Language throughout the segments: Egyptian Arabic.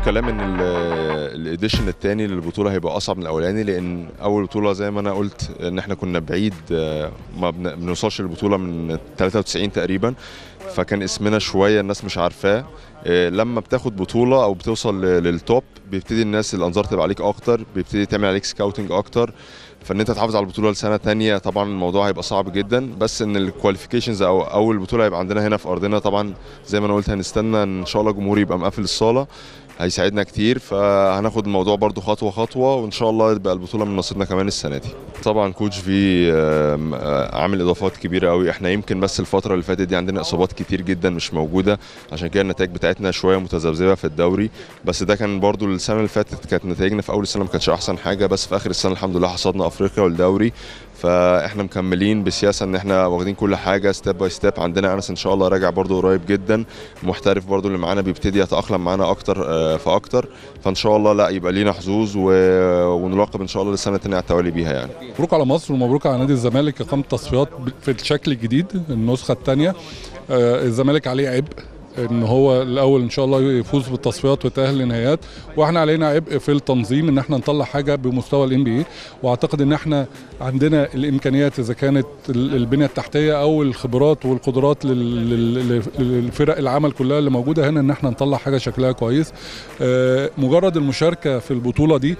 كلام ان الاديشن الثاني للبطوله هيبقى اصعب من الاولاني لان اول بطوله زي ما انا قلت ان احنا كنا بعيد آه، ما بن- بنوصلش للبطوله من 93 تقريبا فكان اسمنا شويه الناس مش عارفاه آه، لما بتاخد بطوله او بتوصل ل- للتوب بيبتدي الناس الانظار تبقى عليك اكتر بيبتدي تعمل عليك سكاوتنج اكتر فان انت تحافظ على البطوله لسنه تانية طبعا الموضوع هيبقى صعب جدا بس ان الكواليفيكيشنز او اول بطوله هيبقى عندنا هنا في ارضنا طبعا زي ما انا قلت هنستنى ان شاء الله الجمهور يبقى مقفل الصاله هيساعدنا كتير فهناخد الموضوع برضو خطوه خطوه وان شاء الله يبقى البطوله من نصيبنا كمان السنه دي طبعا كوتش في آم، آه، عامل اضافات كبيره قوي احنا يمكن بس الفتره اللي فاتت دي عندنا اصابات كتير جدا مش موجوده عشان كده النتائج بتاعتنا شويه متذبذبه في الدوري بس ده كان برضو السنه اللي فاتت كانت نتائجنا في اول السنه ما كانتش احسن حاجه بس في اخر السنه الحمد لله حصدنا افريقيا والدوري فاحنا مكملين بسياسه ان احنا واخدين كل حاجه ستيب باي ستيب عندنا انس ان شاء الله راجع برضو قريب جدا محترف برضو اللي معانا بيبتدي يتاقلم معانا اكتر آه، فاكتر فان شاء الله لا يبقى لينا حظوظ و... ونراقب ان شاء الله للسنه الثانيه على التوالي بيها يعني مبروك على مصر ومبروك على نادي الزمالك اقامه تصفيات في الشكل الجديد النسخه الثانيه الزمالك عليه عبء ان هو الاول ان شاء الله يفوز بالتصفيات ويتاهل للنهائيات واحنا علينا عبء في التنظيم ان احنا نطلع حاجه بمستوى الام بي واعتقد ان احنا عندنا الامكانيات اذا كانت ال- البنيه التحتيه او الخبرات والقدرات لل- لل- للفرق العمل كلها اللي موجوده هنا ان احنا نطلع حاجه شكلها كويس آه، مجرد المشاركه في البطوله دي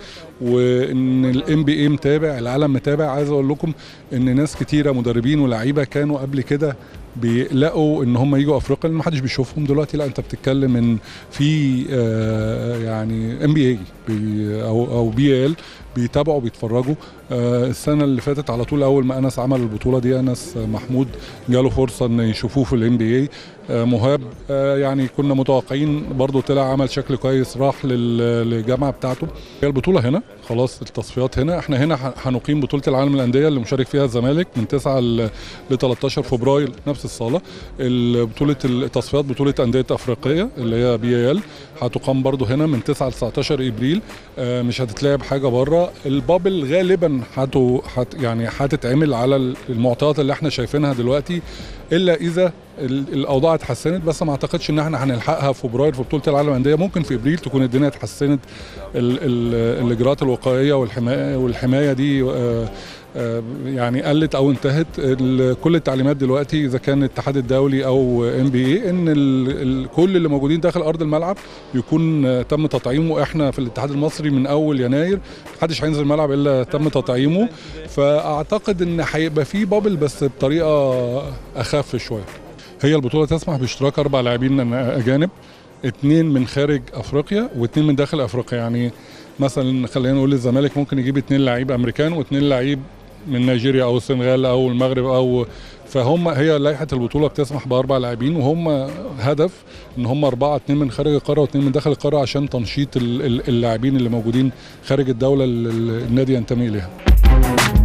وان الام بي اي متابع العالم متابع عايز اقول لكم ان ناس كتيره مدربين ولاعيبه كانوا قبل كده بيلاقوا ان هم يجوا افريقيا لان ما حدش بيشوفهم دلوقتي لا انت بتتكلم ان في آه، يعني ام بي اي او او بي ال بيتابعوا بيتفرجوا آه، السنه اللي فاتت على طول اول ما انس عمل البطوله دي انس محمود جاله فرصه ان يشوفوه في الام بي اي مهاب آه، يعني كنا متوقعين برضو طلع عمل شكل كويس راح لل- للجامعه بتاعته هي البطوله هنا خلاص التصفيات هنا احنا هنا ه- هنقيم بطوله العالم للانديه اللي مشارك فيها الزمالك من 9 ل 13 فبراير نفس الصاله ال- بطوله التصفيات بطوله انديه افريقيه اللي هي بي ال هتقام برضو هنا من 9 ل 19 ابريل آه، مش هتتلعب حاجه بره البابل غالبا هتو هت يعني هتتعمل على المعطيات اللي احنا شايفينها دلوقتي الا اذا ال- الاوضاع اتحسنت بس ما اعتقدش ان احنا هنلحقها في فبراير في بطوله العالم للانديه ممكن في ابريل تكون الدنيا اتحسنت ال- ال- الاجراءات الوقائيه والحمايه والحمايه دي آه، آه، يعني قلت او انتهت ال- كل التعليمات دلوقتي اذا كان الاتحاد الدولي او ام بي اي ان ال- ال- كل اللي موجودين داخل ارض الملعب يكون آه، تم تطعيمه احنا في الاتحاد المصري من اول يناير محدش هينزل الملعب الا تم تطعيمه فاعتقد ان هيبقى في بابل بس بطريقه اخف شويه هي البطوله تسمح باشتراك اربع لاعبين اجانب اثنين من خارج افريقيا واثنين من داخل افريقيا يعني مثلا خلينا نقول الزمالك ممكن يجيب اثنين لعيب امريكان واثنين لعيب من نيجيريا او السنغال او المغرب او فهم هي لائحه البطوله بتسمح باربع لاعبين وهم هدف ان هم اربعه اثنين من خارج القاره واثنين من داخل القاره عشان تنشيط ال- ال- اللاعبين اللي موجودين خارج الدوله اللي النادي ينتمي اليها